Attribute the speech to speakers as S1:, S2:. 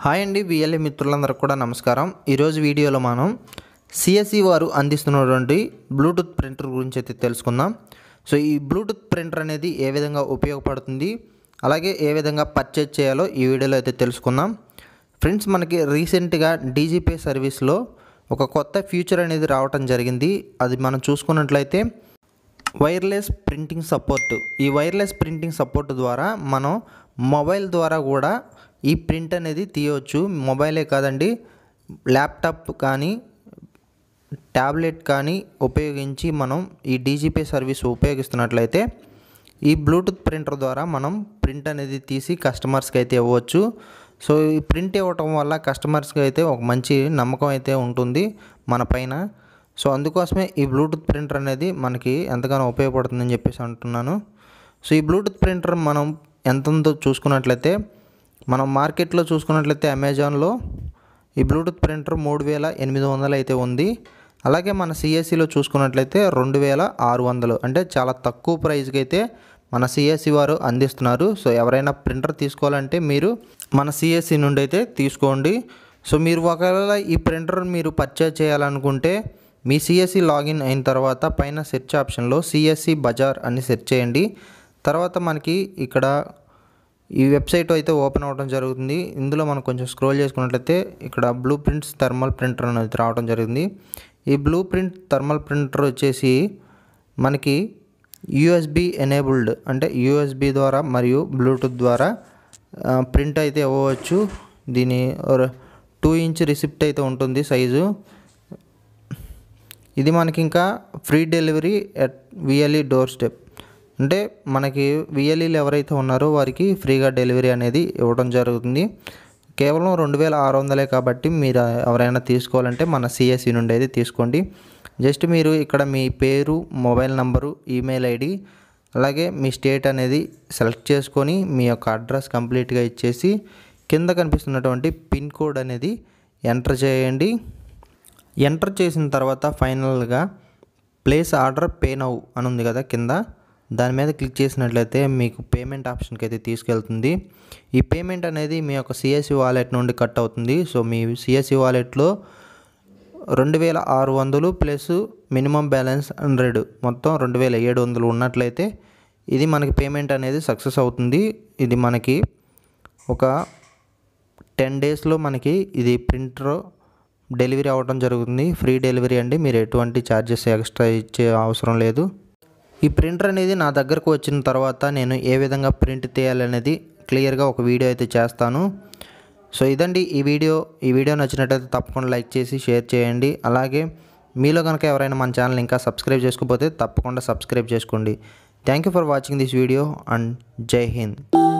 S1: hi అండి విఎల్ఏ మిత్రులందరికీ కూడా నమస్కారం ఈరోజు వీడియోలో మనం సిఎస్సి వారు అందిస్తున్నటువంటి బ్లూటూత్ ప్రింటర్ గురించి అయితే తెలుసుకుందాం సో ఈ బ్లూటూత్ ప్రింటర్ అనేది ఏ విధంగా ఉపయోగపడుతుంది అలాగే ఏ విధంగా పర్చేజ్ చేయాలో ఈ వీడియోలో అయితే తెలుసుకుందాం ఫ్రెండ్స్ మనకి రీసెంట్గా డీజీపే సర్వీస్లో ఒక కొత్త ఫీచర్ అనేది రావటం జరిగింది అది మనం చూసుకున్నట్లయితే వైర్లెస్ ప్రింటింగ్ సపోర్ట్ ఈ వైర్లెస్ ప్రింటింగ్ సపోర్ట్ ద్వారా మనం మొబైల్ ద్వారా కూడా ఈ ప్రింట్ అనేది తీయవచ్చు మొబైలే కాదండి ల్యాప్టాప్ కానీ ట్యాబ్లెట్ కానీ ఉపయోగించి మనం ఈ డీజీపీ సర్వీస్ ఉపయోగిస్తున్నట్లయితే ఈ బ్లూటూత్ ప్రింటర్ ద్వారా మనం ప్రింట్ అనేది తీసి కస్టమర్స్కి అయితే ఇవ్వచ్చు సో ఈ ప్రింట్ ఇవ్వటం వల్ల కస్టమర్స్కి అయితే ఒక మంచి నమ్మకం అయితే ఉంటుంది మన పైన సో అందుకోసమే ఈ బ్లూటూత్ ప్రింటర్ అనేది మనకి ఎంతగానో ఉపయోగపడుతుందని చెప్పేసి అంటున్నాను సో ఈ బ్లూటూత్ ప్రింటర్ మనం ఎంత ఉందో చూసుకున్నట్లయితే మనం మార్కెట్లో చూసుకున్నట్లయితే అమెజాన్లో ఈ బ్లూటూత్ ప్రింటర్ మూడు వేల ఎనిమిది వందలు అయితే ఉంది అలాగే మన సిఎస్సిలో చూసుకున్నట్లయితే రెండు వేల ఆరు వందలు అంటే చాలా తక్కువ ప్రైస్కి అయితే మన సిఎస్సి వారు అందిస్తున్నారు సో ఎవరైనా ప్రింటర్ తీసుకోవాలంటే మీరు మన సిఎస్సి నుండి అయితే తీసుకోండి సో మీరు ఒకవేళ ఈ ప్రింటర్ మీరు పర్చేజ్ చేయాలనుకుంటే మీ సిఎస్సి లాగిన్ అయిన తర్వాత పైన సెర్చ్ ఆప్షన్లో సిఎస్సి బజార్ అని సెర్చ్ చేయండి తర్వాత మనకి ఇక్కడ ఈ వెబ్సైట్ అయితే ఓపెన్ అవ్వడం జరుగుతుంది ఇందులో మనం కొంచెం స్క్రోల్ చేసుకున్నట్లయితే ఇక్కడ బ్లూ ప్రింట్స్ థర్మల్ ప్రింటర్ అనేది రావడం జరిగింది ఈ బ్లూ ప్రింట్ థర్మల్ ప్రింటర్ వచ్చేసి మనకి యూఎస్బి ఎనేబుల్డ్ అంటే యూఎస్బి ద్వారా మరియు బ్లూటూత్ ద్వారా ప్రింట్ అయితే ఇవ్వవచ్చు దీని టూ ఇంచ్ రిసిప్ట్ అయితే ఉంటుంది సైజు ఇది మనకి ఇంకా free delivery at VLE doorstep అంటే మనకి విఎల్ఈలు ఎవరైతే ఉన్నారో వారికి ఫ్రీగా డెలివరీ అనేది ఇవ్వడం జరుగుతుంది కేవలం రెండు వేల ఆరు వందలే కాబట్టి మీరు ఎవరైనా తీసుకోవాలంటే మన సిఎస్సి నుండి అయితే తీసుకోండి జస్ట్ మీరు ఇక్కడ మీ పేరు మొబైల్ నంబరు ఈమెయిల్ ఐడి అలాగే మీ స్టేట్ అనేది సెలెక్ట్ చేసుకొని మీ యొక్క అడ్రస్ కంప్లీట్గా ఇచ్చేసి కింద కనిపిస్తున్నటువంటి పిన్ కోడ్ అనేది ఎంటర్ చేయండి ఎంటర్ చేసిన తర్వాత ఫైనల్గా ప్లేస్ ఆర్డర్ పే నౌ అని ఉంది కదా కింద దాని మీద క్లిక్ చేసినట్లయితే మీకు పేమెంట్ ఆప్షన్కి అయితే తీసుకెళ్తుంది ఈ పేమెంట్ అనేది మీ యొక్క సిఎస్సి వాలెట్ నుండి కట్ అవుతుంది సో మీ సిఎస్సి వాలెట్లో రెండు వేల ఆరు వందలు ప్లస్ మినిమం బ్యాలెన్స్ హండ్రెడ్ మొత్తం రెండు వేల ఏడు వందలు ఉన్నట్లయితే ఇది మనకి పేమెంట్ అనేది సక్సెస్ అవుతుంది ఇది మనకి ఒక టెన్ డేస్లో మనకి ఇది ప్రింటర్ డెలివరీ అవ్వడం జరుగుతుంది ఫ్రీ డెలివరీ అండి మీరు ఎటువంటి ఛార్జెస్ ఎక్స్ట్రా ఇచ్చే అవసరం లేదు ఈ ప్రింటర్ అనేది నా దగ్గరకు వచ్చిన తర్వాత నేను ఏ విధంగా ప్రింట్ తీయాలనేది క్లియర్గా ఒక వీడియో అయితే చేస్తాను సో ఇదండి ఈ వీడియో ఈ వీడియో నచ్చినట్టయితే తప్పకుండా లైక్ చేసి షేర్ చేయండి అలాగే మీలో కనుక ఎవరైనా మన ఛానల్ ఇంకా సబ్స్క్రైబ్ చేసుకోకపోతే తప్పకుండా సబ్స్క్రైబ్ చేసుకోండి thank you for watching this video and Jai Hind